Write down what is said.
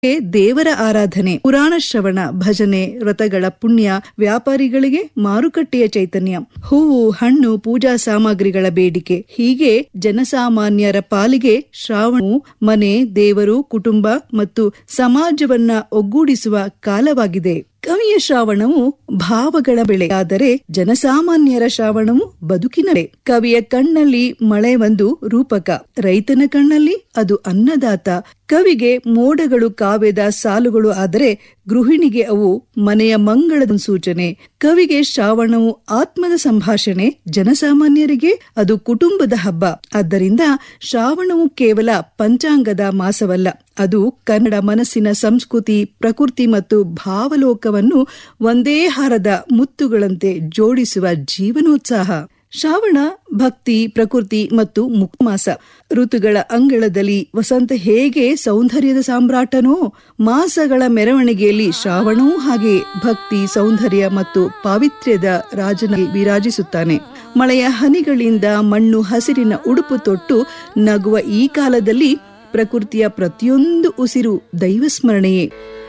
ದೇವರ ಆರಾಧನೆ ಪುರಾಣ ಶ್ರವಣ ಭಜನೆ ವ್ರತಗಳ ಪುಣ್ಯ ವ್ಯಾಪಾರಿಗಳಿಗೆ ಮಾರುಕಟ್ಟೆಯ ಚೈತನ್ಯ ಹೂವು ಹಣ್ಣು ಪೂಜಾ ಸಾಮಗ್ರಿಗಳ ಬೇಡಿಕೆ ಹೀಗೆ ಜನಸಾಮಾನ್ಯರ ಪಾಲಿಗೆ ಶ್ರಾವಣವು ಮನೆ ದೇವರು ಕುಟುಂಬ ಮತ್ತು ಸಮಾಜವನ್ನ ಒಗ್ಗೂಡಿಸುವ ಕಾಲವಾಗಿದೆ ಕವಿಯ ಶ್ರಾವಣವು ಭಾವಗಳ ಬೆಳೆ ಆದರೆ ಜನಸಾಮಾನ್ಯರ ಶ್ರಾವಣವು ಬದುಕಿನ ಬೆಳೆ ಕವಿಯ ಕಣ್ಣಲ್ಲಿ ಮಳೆ ಒಂದು ರೂಪಕ ರೈತನ ಕಣ್ಣಲ್ಲಿ ಅದು ಅನ್ನದಾತ ಕವಿಗೆ ಮೋಡಗಳು ಕಾವ್ಯದ ಸಾಲುಗಳು ಆದರೆ ಗೃಹಿಣಿಗೆ ಅವು ಮನೆಯ ಮಂಗಳದ ಸೂಚನೆ ಕವಿಗೆ ಶ್ರಾವಣವು ಆತ್ಮದ ಸಂಭಾಷಣೆ ಜನಸಾಮಾನ್ಯರಿಗೆ ಅದು ಕುಟುಂಬದ ಹಬ್ಬ ಆದ್ದರಿಂದ ಶ್ರಾವಣವು ಕೇವಲ ಪಂಚಾಂಗದ ಮಾಸವಲ್ಲ ಅದು ಕನ್ನಡ ಮನಸ್ಸಿನ ಸಂಸ್ಕೃತಿ ಪ್ರಕೃತಿ ಮತ್ತು ಭಾವಲೋಕವನ್ನು ಒಂದೇ ಹಾರದ ಮುತ್ತುಗಳಂತೆ ಜೋಡಿಸುವ ಜೀವನೋತ್ಸಾಹ ಶ್ರಾವಣ ಭಕ್ತಿ ಪ್ರಕೃತಿ ಮತ್ತು ಮುಕ್ಮಾಸ ಋತುಗಳ ಅಂಗಳದಲ್ಲಿ ವಸಂತ ಹೇಗೆ ಸೌಂದರ್ಯದ ಸಾಮ್ರಾಟನೋ ಮಾಸಗಳ ಮೆರವಣಿಗೆಯಲ್ಲಿ ಶ್ರಾವಣವೂ ಹಾಗೆ ಭಕ್ತಿ ಸೌಂದರ್ಯ ಮತ್ತು ಪಾವಿತ್ರ್ಯದ ರಾಜನಾಗಿ ವಿರಾಜಿಸುತ್ತಾನೆ ಮಳೆಯ ಹನಿಗಳಿಂದ ಮಣ್ಣು ಹಸಿರಿನ ಉಡುಪು ತೊಟ್ಟು ನಗುವ ಈ ಕಾಲದಲ್ಲಿ ಪ್ರಕೃತಿಯ ಪ್ರತಿಯೊಂದು ಉಸಿರು ದೈವಸ್ಮರಣೆಯೇ